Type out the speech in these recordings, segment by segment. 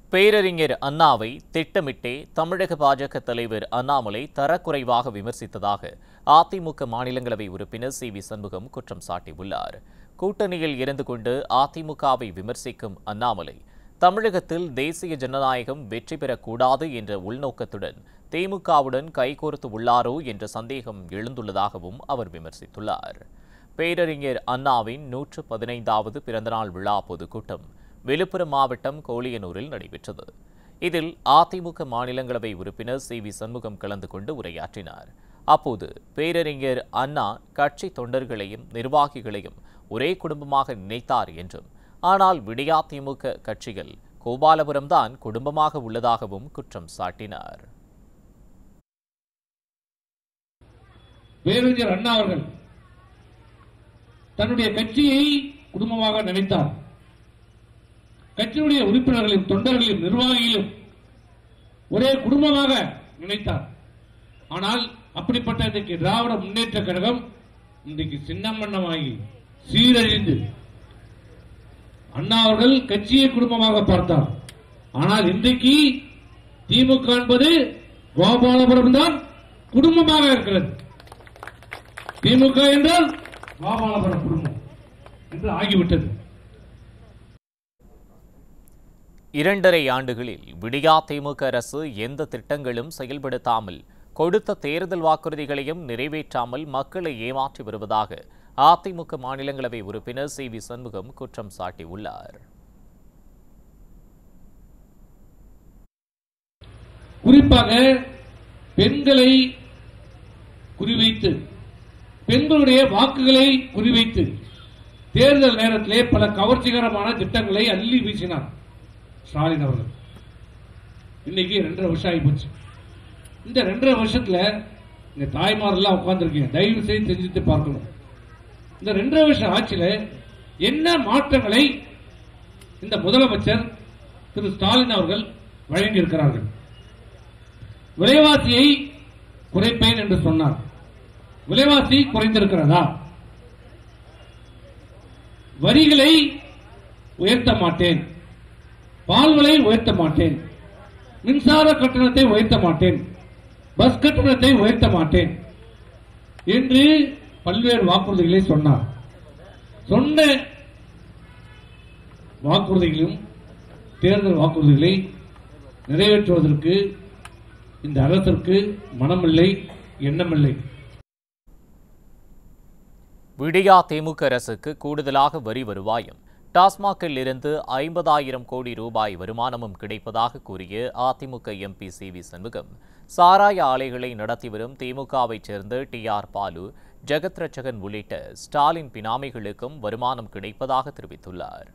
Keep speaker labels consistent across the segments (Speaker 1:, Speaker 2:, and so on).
Speaker 1: பேரறிஞர் அண்ணாவை திட்டமிட்டே தமிழக பாஜக தலைவர் அண்ணாமலை தரக்குறைவாக விமர்சித்ததாக அதிமுக மாநிலங்களவை உறுப்பினர் சி வி சண்முகம் குற்றம் சாட்டியுள்ளார் கூட்டணியில் இருந்து கொண்டு அதிமுகவை விமர்சிக்கும் அண்ணாமலை தமிழகத்தில் தேசிய ஜனநாயகம் வெற்றி பெறக்கூடாது என்ற உள்நோக்கத்துடன் திமுகவுடன் கைகோர்த்து உள்ளாரோ என்ற சந்தேகம் எழுந்துள்ளதாகவும் அவர் விமர்சித்துள்ளார் பேரறிஞர் அண்ணாவின் நூற்று பதினைந்தாவது பிறந்தநாள் விழா பொதுக்கூட்டம் விழுப்புரம் மாவட்டம் கோலியனூரில் நடைபெற்றது இதில் அதிமுக மாநிலங்களவை உறுப்பினர் சி வி சண்முகம் கலந்து கொண்டு உரையாற்றினார் அப்போது பேரறிஞர் அண்ணா கட்சி தொண்டர்களையும் நிர்வாகிகளையும் ஒரே குடும்பமாக நினைத்தார் என்றும் ஆனால் விடியா திமுக கட்சிகள் கோபாலபுரம்தான் குடும்பமாக உள்ளதாகவும் குற்றம் சாட்டினார்
Speaker 2: பேரறிஞர் அண்ணா அவர்கள் தன்னுடைய கட்சியை குடும்பமாக நினைத்தார் கட்சியுடைய உறுப்பினர்களையும் தொண்டர்களையும் நிர்வாகிகளையும் ஒரே குடும்பமாக நினைத்தார் ஆனால் அப்படிப்பட்ட இன்றைக்கு திராவிட முன்னேற்ற கழகம் இன்றைக்கு சின்னமன்னமாகி சீரழிந்து அண்ணா அவர்கள் கட்சியை குடும்பமாக பார்த்தார் ஆனால் இன்றைக்கு திமுக என்பது கோபாலபுரம் தான் குடும்பமாக இருக்கிறது திமுக என்றால் கோபாலபுரம் குடும்பம் என்று ஆகிவிட்டது
Speaker 1: இரண்டரை ஆண்டுகளில் விடியா திமுக அரசு எந்த திட்டங்களும் செயல்படுத்தாமல் கொடுத்த தேர்தல் வாக்குறுதிகளையும் நிறைவேற்றாமல் மக்களை ஏமாற்றி வருவதாக அதிமுக மாநிலங்களவை உறுப்பினர் சி வி சண்முகம் குற்றம் சாட்டியுள்ளார்
Speaker 2: குறிப்பாக பெண்களை குறிவைத்து பெண்களுடைய வாக்குகளை குறிவைத்து தேர்தல் நேரத்திலே பல கவர்ச்சிகரமான திட்டங்களை அள்ளி வீசினார் ஸ்டாலின் அவர்கள் இன்னைக்கு ரெண்டரை வருஷம் ஆகி போச்சு இந்த ரெண்டரை வருஷத்துல இந்த தாய்மாரெல்லாம் உட்கார்ந்துருக்கீங்க தயவு செய்து தெரிஞ்சுட்டு பார்க்கணும் இந்த ரெண்டரை வருஷம் ஆட்சியில என்ன மாற்றங்களை இந்த முதலமைச்சர் திரு ஸ்டாலின் அவர்கள் வழங்கியிருக்கிறார்கள் விலைவாசியை குறைப்பேன் என்று சொன்னார் விலைவாசி குறைந்திருக்கிறதா வரிகளை உயர்த்த மாட்டேன் பால் விலை உயர்த்த மாட்டேன் மின்சார கட்டணத்தை உயர்த்த மாட்டேன் பஸ் கட்டணத்தை உயர்த்த மாட்டேன் என்று பல்வேறு வாக்குறுதிகளை சொன்னார் சொன்ன வாக்குறுதிகளையும் தேர்தல் வாக்குறுதிகளை நிறைவேற்றுவதற்கு இந்த அரசிற்கு மனமில்லை எண்ணமில்லை
Speaker 1: விடியா திமுக அரசுக்கு கூடுதலாக வரி வருவாயும் டாஸ்மாகில் இருந்து ஐம்பதாயிரம் கோடி ரூபாய் வருமானமும் கிடைப்பதாக கூறிய AIADMK MP C V Shanmugam சாராய ஆலைகளை நடத்தி வரும் திமுகவைச் சேர்ந்த டி ஆர் பாலு ஜெகத் ரட்சகன் உள்ளிட்ட ஸ்டாலின் பினாமிகளுக்கும் வருமானம் கிடைப்பதாக தெரிவித்துள்ளார்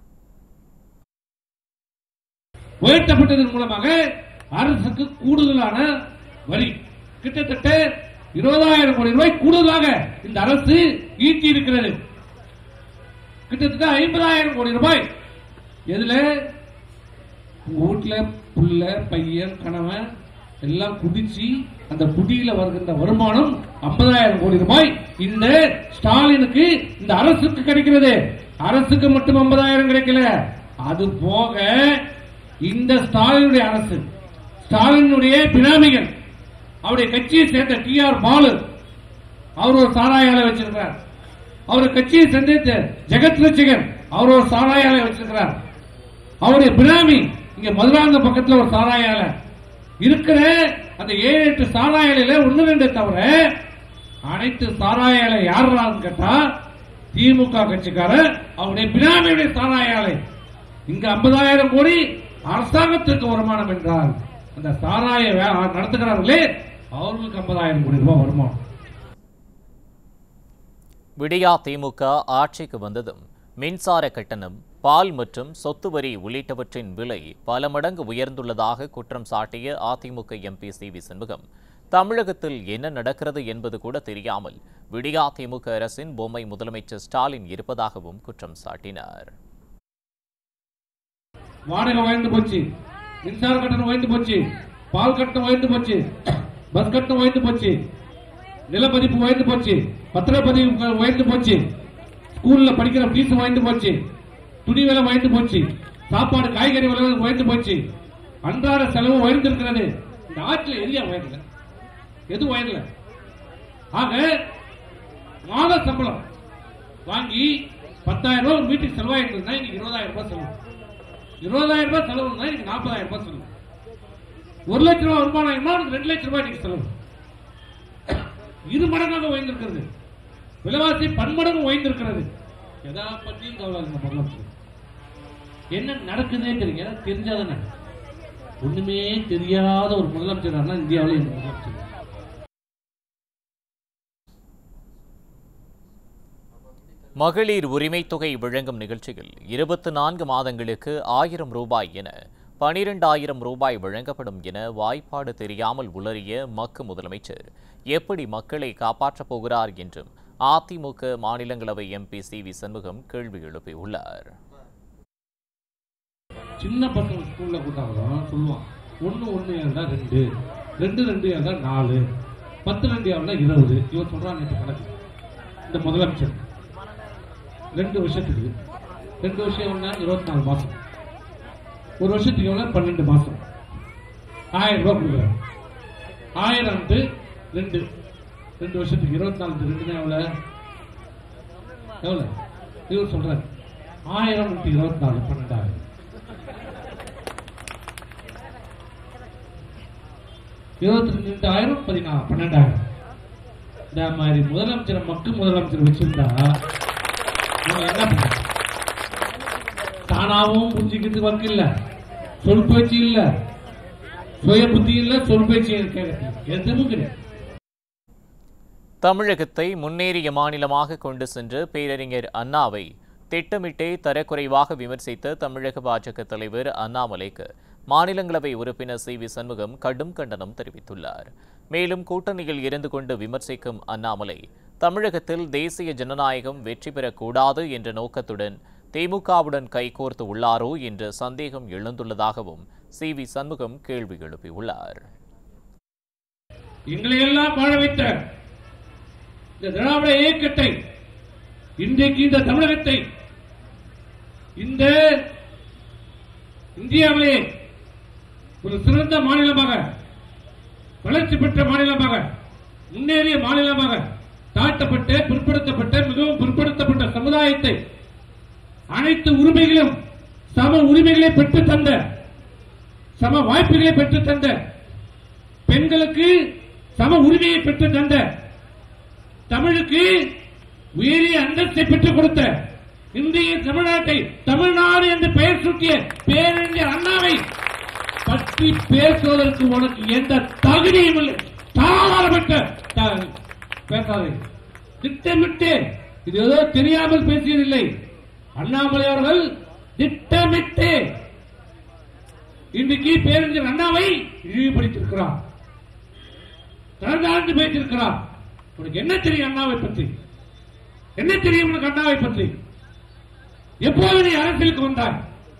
Speaker 2: உயர்த்தப்பட்டதன் மூலமாக அரசுக்கு கூடுதலான வரி கிட்டத்தட்ட இருபதாயிரம் கோடி ரூபாய் கூடுதலாக இந்த அரசு ஈட்டி இருக்கிறது கிட்டத்தட்ட ஐம்பதாயிரம் கோடி ரூபாய் எதுல வீட்டுல புள்ள பையன் கணவன் எல்லாம் குடிச்சு அந்த குடியில வருகின்ற வருமானம் ஐம்பதாயிரம் கோடி ரூபாய் இந்த ஸ்டாலினுக்கு இந்த அரசுக்கு கிடைக்கிறது அரசுக்கு மட்டும் ஐம்பதாயிரம் கிடைக்கல அது போக இந்த ஸ்டாலினுடைய அரசு ஸ்டாலினுடைய பினாமிகள் அவருடைய கட்சியை சேர்ந்த டி ஆர் பாலு அவர் ஒரு சாராய ஆலை வச்சிருக்கிறார் அவர் கட்சியை சேர்ந்த ஜெகத் ரட்சகன் அவர் ஒரு சாராய ஆலை வச்சிருக்கிறார் அவருடைய பினாமி இங்க மதுராந்த பக்கத்துல ஒரு சாராய ஆலை இருக்கிற அந்த ஏழு எட்டு சாராய ஆலையில ஒண்ணு ரெண்டு தவிர அனைத்து சாராய ஆலை யாருன்னு கேட்டா திமுக கட்சிக்காரர் அவருடைய பினாமியுடைய சாராய ஆலை இங்க ஐம்பதாயிரம் கோடி அரசாங்கத்திற்கு வருமானம் என்றால் அந்த சாராய வே- நடத்துகிறார்களே அவர்களுக்கு ஐம்பதாயிரம் கோடி ரூபாய் வருமானம்
Speaker 1: விடியா திமுக ஆட்சிக்கு வந்ததும் மின்சார கட்டணம் பால் மற்றும் சொத்து வரி உள்ளிட்டவற்றின் விலை பல மடங்கு உயர்ந்துள்ளதாக குற்றம் சாட்டிய AIADMK MP C V Shanmugam தமிழகத்தில் என்ன நடக்கிறது என்பது கூட தெரியாமல் விடியா திமுக அரசின் பொம்மை முதலமைச்சர் ஸ்டாலின் இருப்பதாகவும் குற்றம் சாட்டினார்
Speaker 2: வாடகை உயர்ந்து போச்சு மின்சார கட்டணம் உயர்ந்து போச்சு பால் கட்டணம் உயர்ந்து போச்சு பஸ் கட்டணம் உயர்ந்து போச்சு நிலப்பதிப்பு உயர்ந்து போச்சு பத்திரப்பதிவு உயர்ந்து போச்சு ஸ்கூல்ல படிக்கிற ஃபீஸ் உயர்ந்து போச்சு துணி விலை உயர்ந்து போச்சு சாப்பாடு காய்கறி விலை உயர்ந்து போச்சு அன்றாட செலவு உயர்ந்திருக்கிறது இந்த ஆட்சியில் எதிரியா உயரல எது உயரல ஆக மாத சம்பளம் வாங்கி பத்தாயிரம் ரூபாய் ஒரு வீட்டுக்கு செலவாயிருந்ததுன்னா இன்னைக்கு இருபதாயிரம் ரூபாய் செலவு இருபதாயிரம் ரூபாய் செலவுன்னா இன்னைக்கு நாற்பதாயிரம் ரூபாய் செலவு ஒரு லட்சம் ரூபாய் வருமானம் இருந்தா உனக்கு ரெண்டு லட்சம் ரூபாய் இன்னைக்கு செலவு இரு மடங்காக உயர்ந்திருக்கிறது விலைவாசி பன்மடங்கு உயர்ந்திருக்கிறது எதா பற்றியும் கவலை இல்லை முதலமைச்சர் என்ன நடக்குதுன்னே தெரியும் ஏன்னா தெரிஞ்சாதானே ஒண்ணுமே தெரியாத ஒரு முதலமைச்சர் இந்தியாவிலே இந்த முதலமைச்சர்
Speaker 1: மகளிர் உரிமைத் தொகை வழங்கும் நிகழ்ச்சியில் இருபத்தி நான்கு மாதங்களுக்கு ஆயிரம் ரூபாய் என பனிரெண்டாயிரம் ரூபாய் வழங்கப்படும் என வாய்ப்பாடு தெரியாமல் உளறிய மக்கு முதலமைச்சர் எப்படி மக்களை காப்பாற்றப் போகிறார் என்றும் அதிமுக மாநிலங்களவை எம்பி சி வி சண்முகம் கேள்வி எழுப்பியுள்ளார்
Speaker 2: சின்ன பசங்க ஸ்கூல்ல கூட்டாலும் சொல்லுவான் ஒண்ணு ஒண்ணு இருந்தா ரெண்டு ரெண்டு ரெண்டு இருந்தா நாலு பத்து ரெண்டு இருந்தா இருபது இவன் சொல்றான் நேற்று கணக்கு இந்த முதலமைச்சர் ரெண்டு வருஷத்துக்கு ரெண்டு வருஷம் எவ்வளோ இருபத்தி நாலு மாசம் ஒரு வருஷத்துக்கு எவ்வளோ பன்னெண்டு மாசம் ஆயிரம் ரூபாய் கொடுக்குறாரு ஆயிரம் டு ரெண்டு ரெண்டு வருஷத்துக்கு இருபத்தி நாலு ரெண்டுனா எவ்வளோ எவ்வளோ இவர் சொல்றாரு ஆயிரம் டு இருபத்தி நாலு பன்னெண்டாயிரம் இருபத்தி ரெண்டாயிரம் பதினாறு பன்னெண்டாயிரம் இந்த மாதிரி முதலமைச்சர் மக்கள் முதலமைச்சர் வச்சிருந்தா நம்ம என்ன பண்ண தானாவும் புரிஞ்சுக்கிட்டு வக்கு இல்ல சொல் பேச்சு இல்ல சுய புத்தி இல்ல சொல் பேச்சு கேட்கறது எதுவும் கிடையாது
Speaker 1: தமிழகத்தை முன்னேறிய மாநிலமாக கொண்டு சென்று பேரறிஞர் அண்ணாவை திட்டமிட்டே தரக்குறைவாக விமர்சித்த தமிழக பாஜக தலைவர் அண்ணாமலைக்கு மாநிலங்களவை உறுப்பினர் சி வி சண்முகம் கடும் கண்டனம் தெரிவித்துள்ளார் மேலும் கூட்டணியில் இருந்து கொண்டு விமர்சிக்கும் அண்ணாமலை தமிழகத்தில் தேசிய ஜனநாயகம் வெற்றி பெறக்கூடாது என்ற நோக்கத்துடன் திமுகவுடன் கைகோர்த்து உள்ளாரோ என்ற சந்தேகம் எழுந்துள்ளதாகவும் சி வி சண்முகம் கேள்வி எழுப்பியுள்ளார்
Speaker 2: எங்களை எல்லாம் வாழ வைத்த இந்த திராவிட இயக்கத்தை இன்றைக்கு இந்த தமிழகத்தை இந்த இந்தியாவிலே ஒரு சிறந்த மாநிலமாக வளர்ச்சி பெற்ற மாநிலமாக முன்னேறிய மாநிலமாக தாழ்த்தப்பட்ட பிற்படுத்தப்பட்ட மிகவும் பிற்படுத்தப்பட்ட சமுதாயத்தை அனைத்து உரிமைகளும் சம உரிமைகளை பெற்று தந்த சம வாய்ப்புகளை பெற்று தந்த பெண்களுக்கு சம உரிமையை பெற்று தந்த தமிழுக்கு உயரிய அந்தஸ்தை பெற்றுக் கொடுத்த இந்திய தமிழ்நாட்டை தமிழ்நாடு என்று பெயர் சூட்டிய பேரறிஞர் அண்ணாவை பற்றி பேசுவதற்கு உனக்கு எந்த தகுதியும் இல்லை தாராளப்பட்ட த- பேசாதே திட்டமிட்டு இது ஏதோ தெரியாமல் பேசியதில்லை அண்ணாமலை அவர்கள் திட்டமிட்டு இன்றைக்கு பேரறிஞர் அண்ணாவை இழிவுபடுத்தியிருக்கிறார் கடந்தாண்டு பேசியிருக்கிறார் உனக்கு என்ன தெரியும் அண்ணாவை பற்றி என்ன தெரியும் உனக்கு அண்ணாவை பற்றி எப்போது நீ அரசியலுக்கு வந்தாய்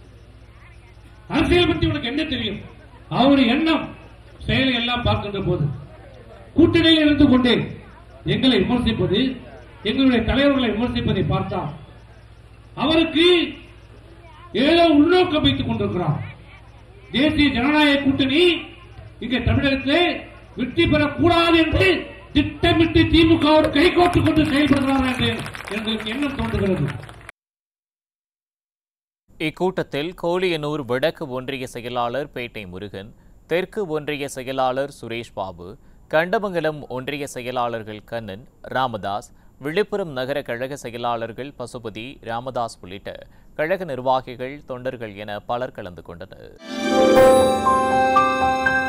Speaker 2: அரசியல் பற்றி உனக்கு என்ன தெரியும் அவருடைய எண்ணம் செயலை எல்லாம் பார்க்கின்ற போது கூட்டணியில் இருந்து கொண்டே எங்களை விமர்சிப்பது எங்களுடைய தலைவர்களை விமர்சிப்பதை பார்த்தால் அவருக்கு ஏதோ உள்நோக்கம் வைத்துக் கொண்டிருக்கிறார் தேசிய ஜனநாயக கூட்டணி இங்க தமிழகத்திலே வெற்றி பெறக்கூடாது என்று திட்டமிட்டு திமுக கைகோட்டுக் கொண்டு செயல்படுகிறார் என்று எங்களுக்கு எண்ணம் தோன்றுகிறது
Speaker 1: இக்கூட்டத்தில் கோலியனூர் வடக்கு ஒன்றிய செயலாளர் பேட்டை முருகன் தெற்கு ஒன்றிய செயலாளர் சுரேஷ் பாபு கண்டமங்கலம் ஒன்றிய செயலாளர்கள் கண்ணன் ராமதாஸ் விழுப்புரம் நகர கழக செயலாளர்கள் பசுபதி ராமதாஸ் உள்ளிட்ட கழக நிர்வாகிகள் தொண்டர்கள் என பலர் கலந்து கொண்டனர்